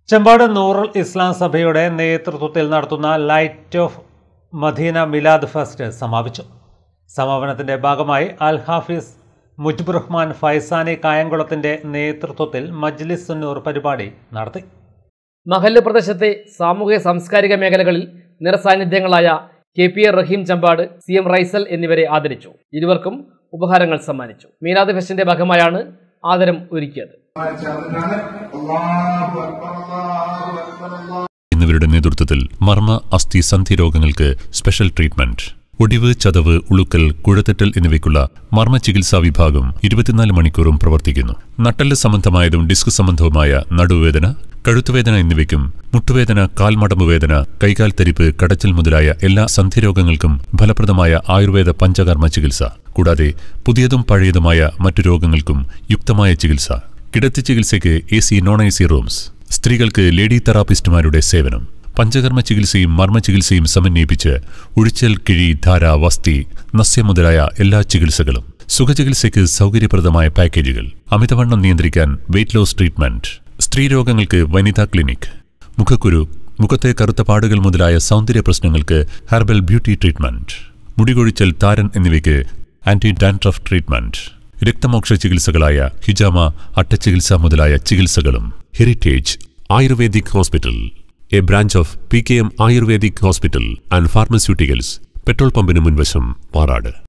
ചെമ്പാട് നൂറുൽ ഇസ്ലാം സഭയുടെ നേതൃത്വത്തിൽ നടത്തുന്ന light of Medina Milad fest സമാപിച്ചു സമാപനത്തിന്റെ ഭാഗമായി അൽ ഹാഫിസ് മുജിബ് റഹ്മാൻ ഫൈസാനി കായംകുളത്തിന്റെ നേതൃത്വത്തിൽ മജ്ലിസ് സുന്നൂർ പരിപാടി നടത്തി മഹല്ല് പ്രദേശത്തെ സാമൂഹിക സാംസ്കാരിക മേഖലകളിൽ നിറസാന്നിധ്യങ്ങളായ K P A Raheem Chambad C M Raisal എന്നിവരെ ആദരിച്ചു ഇരുവർക്കും ഉപഹാരങ്ങൾ സമ്മാനിച്ചു മീനാദ് ഫെസ്റ്റിന്റെ ഭാഗമായാണ് ആദരം ഒരുക്കിയത് എന്നിവരുടെ നേതൃത്വത്തിൽ മർമ്മ അസ്ഥി സന്ധി രോഗങ്ങൾക്ക് സ്പെഷ്യൽ ട്രീറ്റ്മെന്റ് ഒടിവ് ചതവ് ഉളുക്കൽ കുഴത്തെറ്റൽ എന്നിവയ്ക്കുള്ള മർമ്മ ചികിത്സാ വിഭാഗം ഇരുപത്തിനാല് മണിക്കൂറും പ്രവർത്തിക്കുന്നു നട്ടല് സംബന്ധമായതും ഡിസ്ക് സംബന്ധവുമായ നടുവേദന കഴുത്തുവേദന എന്നിവയ്ക്കും മുട്ടുവേദന കാൽമടമ്പ് വേദന കൈകാൽ തരിപ്പ് കടച്ചൽ മുതലായ എല്ലാ സന്ധിരോഗങ്ങൾക്കും ഫലപ്രദമായ ആയുർവേദ പഞ്ചകർമ്മ ചികിത്സ കൂടാതെ പുതിയതും പഴയതുമായ മറ്റു രോഗങ്ങൾക്കും യുക്തമായ ചികിത്സ കിടത്തി ചികിത്സയ്ക്ക് A C non A C rooms സ്ത്രീകൾക്ക് ലേഡി തെറാപ്പിസ്റ്റുമാരുടെ സേവനം പഞ്ചകർമ്മ ചികിത്സയും മർമ്മ ചികിത്സയും സമന്വയിപ്പിച്ച് ഉഴിച്ചൽ കിഴി ധാര വസ്തി നസ്യ മുതലായ എല്ലാ ചികിത്സകളും സുഖചികിത്സയ്ക്ക് സൗകര്യപ്രദമായ പാക്കേജുകൾ അമിതവണ്ണം നിയന്ത്രിക്കാൻ വെയിറ്റ് ലോസ് ട്രീറ്റ്മെന്റ് സ്ത്രീരോഗങ്ങൾക്ക് വനിതാ ക്ലിനിക് മുഖക്കുരു മുഖത്തെ കറുത്ത പാടുകൾ മുതലായ സൗന്ദര്യ പ്രശ്നങ്ങൾക്ക് ഹെർബൽ ബ്യൂട്ടി ട്രീറ്റ്മെന്റ് മുടികൊഴിച്ചൽ താരൻ എന്നിവയ്ക്ക് ആന്റി ഡാൻഡ്രഫ് ട്രീറ്റ്മെന്റ് രക്തമോക്ഷ ചികിത്സകളായ ഹിജാമ അട്ടച്ചികിത്സ മുതലായ ചികിത്സകളും heritage ayurvedic hospital a branch of P K M ayurvedic hospital and pharmaceuticals petrol പമ്പിന് മുൻവശം പാറാട്